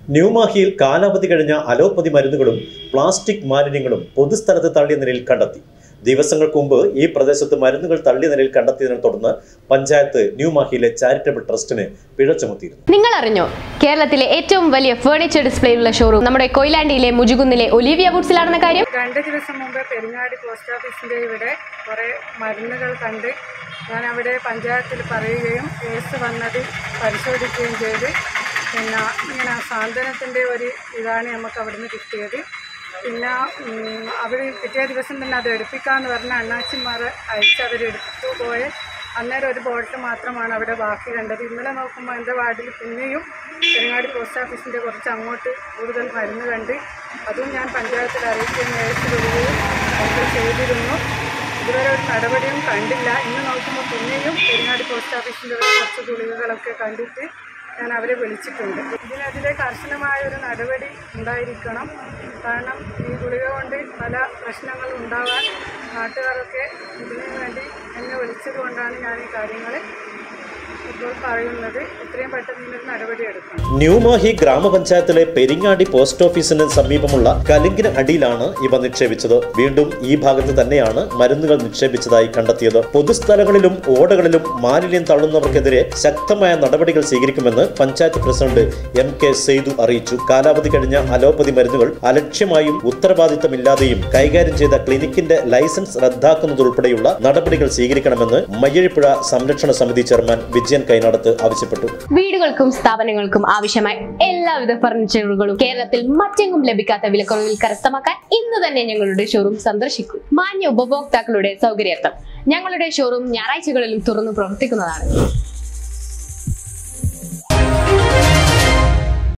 ന്യൂമാഹിയിൽ കാലാവധി കഴിഞ്ഞ അലോപ്പതി മരുന്നുകളും പ്ലാസ്റ്റിക് മാലിന്യങ്ങളും പൊതുസ്ഥലത്ത് തള്ളിയ നിലയിൽ കണ്ടെത്തി ദിവസങ്ങൾക്ക് മുമ്പ് ഈ പ്രദേശത്ത് മരുന്നുകൾ തള്ളിയ നിലയിൽ കണ്ടെത്തിയതിനെ തുടർന്ന് പഞ്ചായത്ത് ന്യൂമാഹിയിലെ ചാരിറ്റബിൾ ട്രസ്റ്റിന് പിഴ ചുമത്തിയിരുന്നു നിങ്ങൾ അറിഞ്ഞോ കേരളത്തിലെ ഏറ്റവും വലിയ ഫേർണിച്ചർ ഡിസ്പ്ലേയുള്ള ഷോറൂം നമ്മുടെ കൊയിലാണ്ടിയിലെ മുജുകുന്നിലെ ഒലിവിയ വുഡ്സിലാണെന്ന കാര്യം രണ്ട് ദിവസം മുമ്പ് പെരിങ്ങാടി പോസ്റ്റ് ഓഫീസിൻ്റെ ഇവിടെ കുറേ മരുന്നുകൾ കണ്ട് ഞാൻ അവിടെ പഞ്ചായത്തിൽ പറയുകയും കേസ് വന്നത് പരിശോധിക്കുകയും ചെയ്ത് പിന്നെ ഇങ്ങനെ സാന്ത്വനത്തിൻ്റെ ഒരു ഇതാണ് നമുക്ക് അവിടുന്ന് കിട്ടിയത് പിന്നെ ഉം, അവർ പിറ്റേ ദിവസം തന്നെ അത് എടുപ്പിക്കാമെന്ന് പറഞ്ഞ അണ്ണാച്ചിമാർ അയച്ച് അവർ എടുത്തു പോയ അന്നേരം ഒരു ബോട്ടിൽ മാത്രമാണ് അവിടെ ബാക്കി കണ്ടത് ഇന്നലെ നോക്കുമ്പോൾ എൻ്റെ വാർഡിൽ പിന്നെയും പെരിങ്ങാടി പോസ്റ്റ് ഓഫീസിൻ്റെ കുറച്ച് അങ്ങോട്ട് കൂടുതൽ മരുന്ന് കണ്ട് അതും ഞാൻ പഞ്ചായത്തിൽ അറിയിക്കുകയും നേരിട്ട് വരികയും ഒക്കെ ചെയ്തിരുന്നു ഇതുവരെ ഒരു നടപടിയും കണ്ടില്ല ഇന്ന് നോക്കുമ്പോൾ പിന്നെയും പെരിങ്ങാടി പോസ്റ്റ് ഓഫീസിൻ്റെ ഒരു കുറച്ച് ഗുളികകളൊക്കെ കണ്ടിട്ട് ഞാൻ അവരെ വിളിച്ചിട്ടുണ്ട് ഇതിനെതിരെ കർശനമായ ഒരു നടപടി ഉണ്ടായിരിക്കണം കാരണം ഈ ഗുളിക കൊണ്ട് പല പ്രശ്നങ്ങളും ഉണ്ടാവാൻ നാട്ടുകാരൊക്കെ ഇതിനു വേണ്ടി എന്നെ വിളിച്ചത് കൊണ്ടാണ് ഞാൻ ഈ കാര്യങ്ങൾ ഇപ്പോൾ പറയുന്നത് എത്രയും പെട്ടെന്ന് ഇതിനൊരു നടപടി എടുക്കണം ന്യൂമാഹി ഗ്രാമപഞ്ചായത്തിലെ പെരിങ്ങാടി പോസ്റ്റ് ഓഫീസിന് സമീപമുള്ള കലിങ്കിന് അടിയിലാണ് ഇവ നിക്ഷേപിച്ചത് വീണ്ടും ഈ ഭാഗത്ത് തന്നെയാണ് മരുന്നുകൾ നിക്ഷേപിച്ചതായി കണ്ടെത്തിയത് പൊതുസ്ഥലങ്ങളിലും ഓടകളിലും മാലിന്യം തള്ളുന്നവർക്കെതിരെ ശക്തമായ നടപടികൾ സ്വീകരിക്കുമെന്ന് panchayat president M K Seythu അറിയിച്ചു കാലാവധി കഴിഞ്ഞ അലോപ്പതി മരുന്നുകൾ അലക്ഷ്യമായും ഉത്തരവാദിത്തമില്ലാതെയും കൈകാര്യം ചെയ്ത ക്ലിനിക്കിന്റെ ലൈസൻസ് റദ്ദാക്കുന്നതുൾപ്പെടെയുള്ള നടപടികൾ സ്വീകരിക്കണമെന്ന് മയ്യഴിപ്പുഴ സംരക്ഷണ സമിതി ചെയർമാൻ വിജയൻ കൈനാടത്ത് ആവശ്യപ്പെട്ടു വീടുകൾക്കും സ്ഥാപനങ്ങൾക്കും ആവശ്യമായ എല്ലാവിധ ഫർണിച്ചറുകളും കേരളത്തിൽ മറ്റെങ്ങും ലഭിക്കാത്ത വിലക്കുറവിൽ കരസ്ഥമാക്കാൻ ഇന്ന് തന്നെ ഞങ്ങളുടെ ഷോറൂം സന്ദർശിക്കൂ മാന്യ ഉപഭോക്താക്കളുടെ സൗകര്യാർത്ഥം ഞങ്ങളുടെ ഷോറൂം ഞായറാഴ്ചകളിലും തുറന്നു പ്രവർത്തിക്കുന്നതാണ്